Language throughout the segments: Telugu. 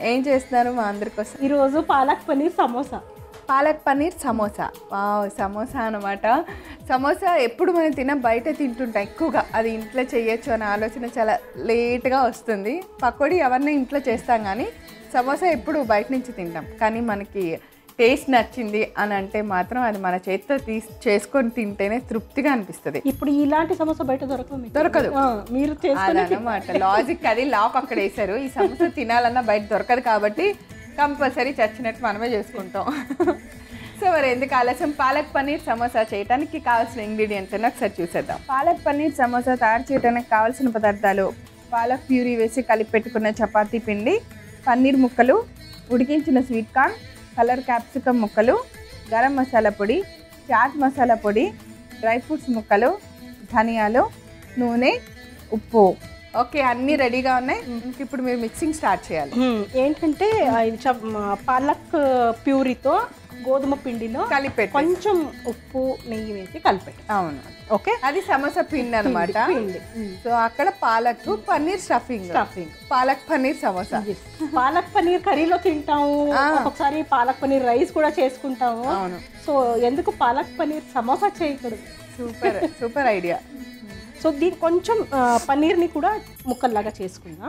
ఏం చేస్తున్నారు మా అందరి కోసం ఈరోజు పాలక్ పనీర్ సమోసా పాలక్ పన్నీర్ సమోసా వావ్ సమోసా అనమాట సమోసా ఎప్పుడు మనం తిన బయట తింటుంటాం ఎక్కువగా అది ఇంట్లో చేయొచ్చు అనే ఆలోచన చాలా లేట్గా వస్తుంది పకోడీ అవన్నీ ఇంట్లో చేస్తాం కానీ సమోసా ఎప్పుడు బయట నుంచి తింటాం కానీ మనకి టేస్ట్ నచ్చింది అని అంటే మాత్రం అది మన చేతితో తీసి చేసుకొని తింటేనే తృప్తిగా అనిపిస్తుంది ఇప్పుడు ఇలాంటి సమోసా బయట దొరకదు మీకు. దొరకదు. ఆ, మీరు చేసుకుని అదనమాట లాజిక్ అది లాక్ అక్కడ వేశారు ఈ సమోసా తినాలన్నా బయట దొరకదు కాబట్టి కంపల్సరీ చచ్చినట్టు మనమే చేసుకుంటాం సో మరి ఎందుకు ఆలస్యం పాలక్ పన్నీర్ సమోసా చేయడానికి కావాల్సిన ఇంగ్రీడియంట్స్ అని ఒకసారి చూసేద్దాం పాలక్ పన్నీర్ సమోసా తయారు చేయడానికి కావాల్సిన పదార్థాలు పాలక్ ప్యూరీ వేసి కలిపి పెట్టుకున్న చపాతీ పిండి పన్నీర్ ముక్కలు ఉడికించిన స్వీట్ కార్న్ కలర్ క్యాప్సికమ్ ముక్కలు గరం మసాలా పొడి చాట్ మసాలా పొడి డ్రై ఫ్రూట్స్ ముక్కలు ధనియాలు నూనె ఉప్పు ఓకే అన్నీ రెడీగా ఉన్నాయి ఇంక ఇప్పుడు మీరు మిక్సింగ్ స్టార్ట్ చేయాలి హ్మ్, ఏంటంటే ఆ, ఇది చ- మ, పాలక్ ప్యూరీతో గోధుమ పిండిలో కలిపెట్టి కొంచెం ఉప్పు నెయ్యి వేసి కలిపెట్టు అవును ఓకే అది సమోసా పిండి అనమాట పిండి సో అక్కడ పాలక్ పన్నీర్ స్టఫింగ్ స్టఫింగ్ పాలక్ పన్నీర్ సమోసా పాలక్ పనీర్ కర్రీలో తింటాము ఆ. ఒకసారి పాలక్ పనీర్ రైస్ కూడా చేసుకుంటాము అవును సో ఎందుకు పాలక్ పనీర్ సమోసా చేయకూడదు సూపర్ సూపర్ ఐడియా సో దీని కొంచెం ఆ, పన్నీర్ని కూడా ముక్కల్లాగా చేసుకుందాం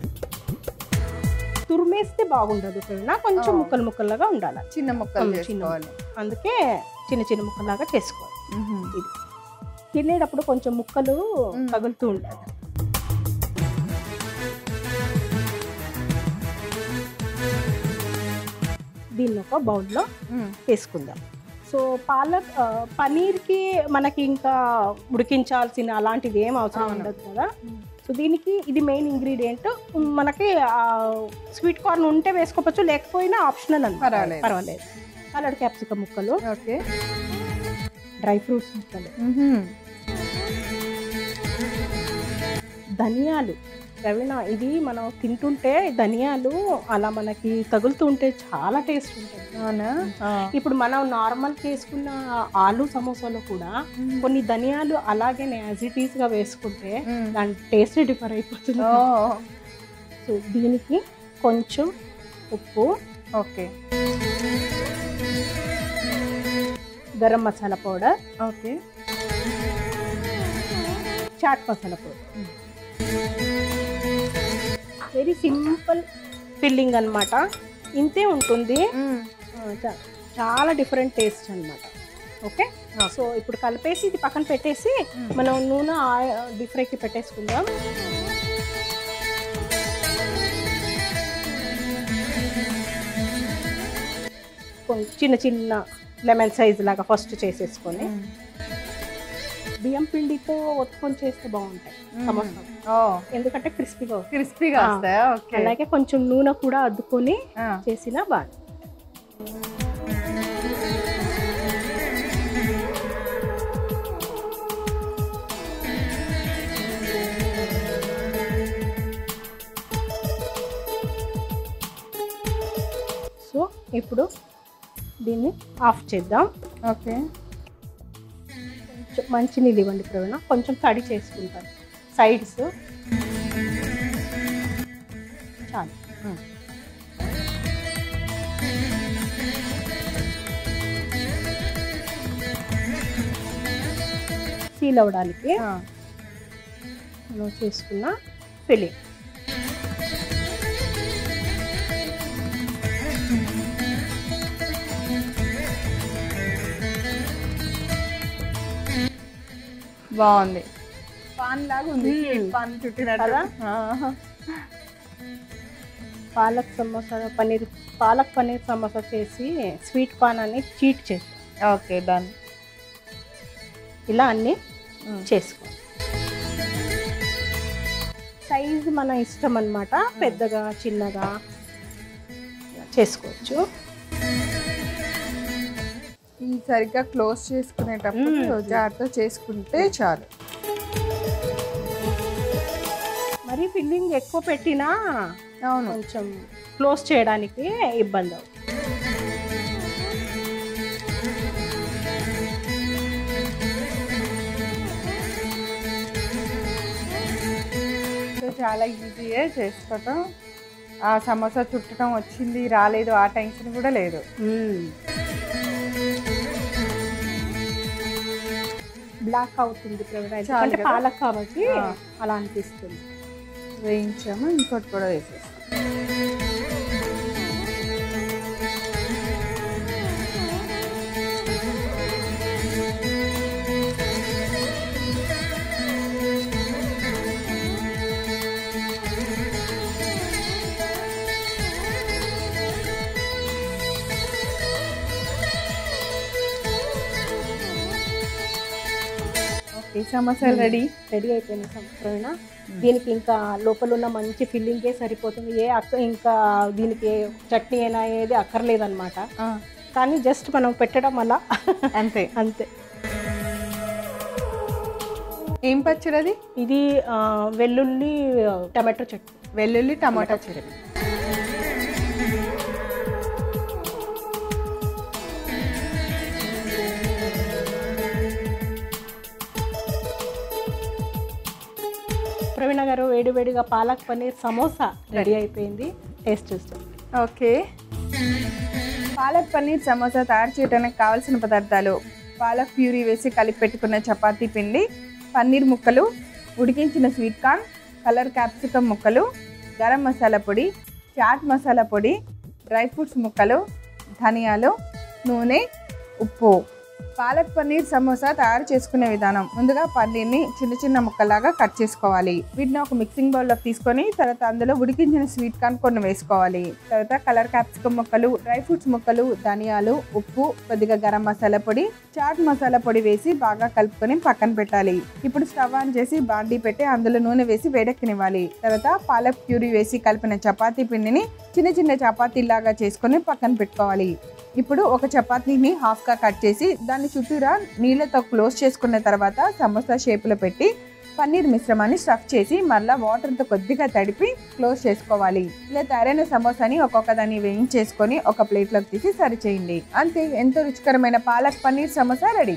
తురిమేస్తే బాగుండదు కన్నా కొంచెం ముక్కలు ముక్కల్లాగా ఉండాలి చిన్న ముక్కలు చిన్న చేసుకోవాలి అందుకే చిన్న చిన్న ముక్కల్లాగా చేసుకోవాలి మ్మ్. ఇది తినేటప్పుడు కొంచెం ముక్కలు తగులుతూ ఉండాలి దీన్ని ఒక బౌల్లో మ్మ్. వేసుకుందాం సో పాలక్ ఆ, పనీర్కి మనకి ఇంకా ఉడికించాల్సిన అలాంటిది ఏం అవసరం ఉండదు కదా సో దీనికి ఇది మెయిన్ ఇంగ్రీడియంట్ మనకి స్వీట్ కార్న్ ఉంటే వేసుకోవచ్చు లేకపోయినా ఆప్షనల్ అని పర్వాలేదు. పర్వాలేదు కలర్ క్యాప్సికమ్ ముక్కలు ఓకే డ్రై ఫ్రూట్స్ ముక్కలు మ్మ్. ధనియాలు రవీణ ఇది మనం తింటుంటే ధనియాలు అలా మనకి తగులుతూ ఉంటే చాలా టేస్ట్ ఉంటుంది అవునా ఇప్పుడు మనం నార్మల్ చేసుకున్న ఆలు సమోసాలో కూడా కొన్ని ధనియాలు అలాగే యాజ్ ఇట్ ఈస్ గా వేసుకుంటే మ్మ్. దాని టేస్ట్ డిఫర్ అయిపోతుంది ఓ సో దీనికి కొంచెం ఉప్పు okay garam masala powder okay chaat masala powder very simple filling అన్నమాట ఇంతే ఉంటుంది మ్మ్. ఆ, చా- చాలా డిఫరెంట్ టేస్ట్ అన్నమాట ఓకే సో ఇప్పుడు కలిపేసి ఇది పక్కన పెట్టేసి మనం నూనె డీప్ ఫ్రైకి పెట్టేసుకుందాం కొం- చిన్న చిన్న లెమన్ సైజ్ లాగా ఫస్ట్ చేసేసుకొని బియ్యం పిండితో ఒత్తుకొని చేస్తే బాగుంటాయి సమోసా ఓ ఎందుకంటే క్రిస్పీగా క్రిస్పీగా ఆ. వస్తాయా ఓకే అలాగే కొంచెం నూనె కూడా అద్దుకొని ఆ. చేసినా బాగా సో ఇప్పుడు దీన్ని ఆఫ్ చేద్దాం ఓకే కొంచెం మంచి నీళ్ళు ఇవ్వండి ప్రవీణ కొంచెం తడి చేసుకుంటాను సైడ్స్ చాలు మ్మ్. సీల్ అవ్వడానికి ఆ. మనం చేసుకున్న ఫిల్లింగ్ బాగుంది పాన్ లాగా ఉంది మ్మ్. స్వీట్ పాన్ చుట్టినట్టు కదా? ఆహా. పాలక్ సమోసా పన్నీర్ పాలక్ పన్నీర్ సమోసా చేసి స్వీట్ కార్న్ అని చీట్ చేస్తాం ఓకే డన్ ఇలా అన్నీ మ్మ్. చేసుకో సైజ్ మన ఇష్టం అన్నమాట పెద్దగా చిన్నగా ఇలా చేసుకోవచ్చు ఈ సరిగ్గా క్లోజ్ చేసుకునేటప్పుడు మ్మ్. జాగ్రత్త చేసుకుంటే చాలు మరి ఫిల్లింగ్ ఎక్కువ పెట్టినా అవును కొంచెం క్లోజ్ చేయడానికి ఇబ్బంది అవుతుంది సో చాలా ఈజీయే చేసుకోవటం ఆ సమోసా చుట్టడం వచ్చింది రాలేదు ఆ టెన్షన్ కూడా లేదు బ్లాక్ అవుతుంది ప్రవీణ చాలు ఎందుకంటే కదా? పాలక్ కాబట్టి ఆ. అలా అనిపిస్తుంది వేయించాము ఇంకోటి కూడా వేసేస్తాం ఓకే సమోసాలు రెడీ రెడీ అయిపోయింది సం- ప్రవీణ దీనికి ఇంకా లోపల ఉన్న మంచి ఫిల్లింగే సరిపోతుంది ఏ అక్క ఇంకా దీనికి చట్నీ అయినా ఏది అక్కర్లేదన్నమాట కానీ జస్ట్ మనం పెట్టడం వల్ల అంతే అంతే ఏం పచ్చడి అది ఇది ఆ, వెల్లుల్లి ఆ, టమాటో చట్నీ వెల్లుల్లి టమాటా చట్నీ ప్రవీణ గారు వేడివేడిగా పాలక్ పన్నీర్ సమోసా రెడీ అయిపోయింది టేస్ట్ చూస్తాం ఓకే పాలక్ పన్నీర్ సమోసా తయారు చేయడానికి కావాల్సిన పదార్థాలు పాలక్ ప్యూరీ వేసి కలిపి పెట్టుకున్న చపాతీ పిండి పన్నీర్ ముక్కలు ఉడికించిన స్వీట్ కార్న్ కలర్ క్యాప్సికమ్ ముక్కలు గరం మసాలా పొడి చాట్ మసాలా పొడి డ్రై ఫ్రూట్స్ ముక్కలు ధనియాలు నూనె ఉప్పు పాలక్ పన్నీర్ సమోసా తయారు చేసుకునే విధానం ముందుగా పన్నీర్ని చిన్న చిన్న ముక్కలాగా కట్ చేసుకోవాలి వీటిని ఒక మిక్సింగ్ బౌల్లో తీసుకొని తర్వాత అందులో ఉడికించిన స్వీట్ కార్న్ కొన్ని వేసుకోవాలి తర్వాత కలర్ క్యాప్సికమ్ ముక్కలు డ్రై ఫ్రూట్స్ ముక్కలు ధనియాలు ఉప్పు కొద్దిగా గరం మసాలా పొడి చాట్ మసాలా పొడి వేసి బాగా కలుపుకొని పక్కన పెట్టాలి ఇప్పుడు స్టవ్ ఆన్ చేసి బాండీ పెట్టి అందులో నూనె వేసి వేడెక్కనివ్వాలి తర్వాత పాలక్ ప్యూరీ వేసి కలిపిన చపాతీ పిండిని చిన్న చిన్న చపాతీలాగా చేసుకొని పక్కన పెట్టుకోవాలి ఇప్పుడు ఒక చపాతీని హాఫ్గా కట్ చేసి దాన్ని చుట్టూరా నీళ్ళతో క్లోజ్ చేసుకున్న తర్వాత సమోసా షేపులో పెట్టి పన్నీర్ మిశ్రమాన్ని స్టఫ్ చేసి మళ్ళీ వాటర్తో కొద్దిగా తడిపి క్లోజ్ చేసుకోవాలి ఇలా తయారైన సమోసాని ఒక్కొక్క దాన్ని వేయించేసుకొని ఒక ప్లేట్లోకి తీసి సర్వ్ చేయండి అంతే ఎంతో రుచికరమైన పాలక్ పన్నీర్ సమోసా రెడీ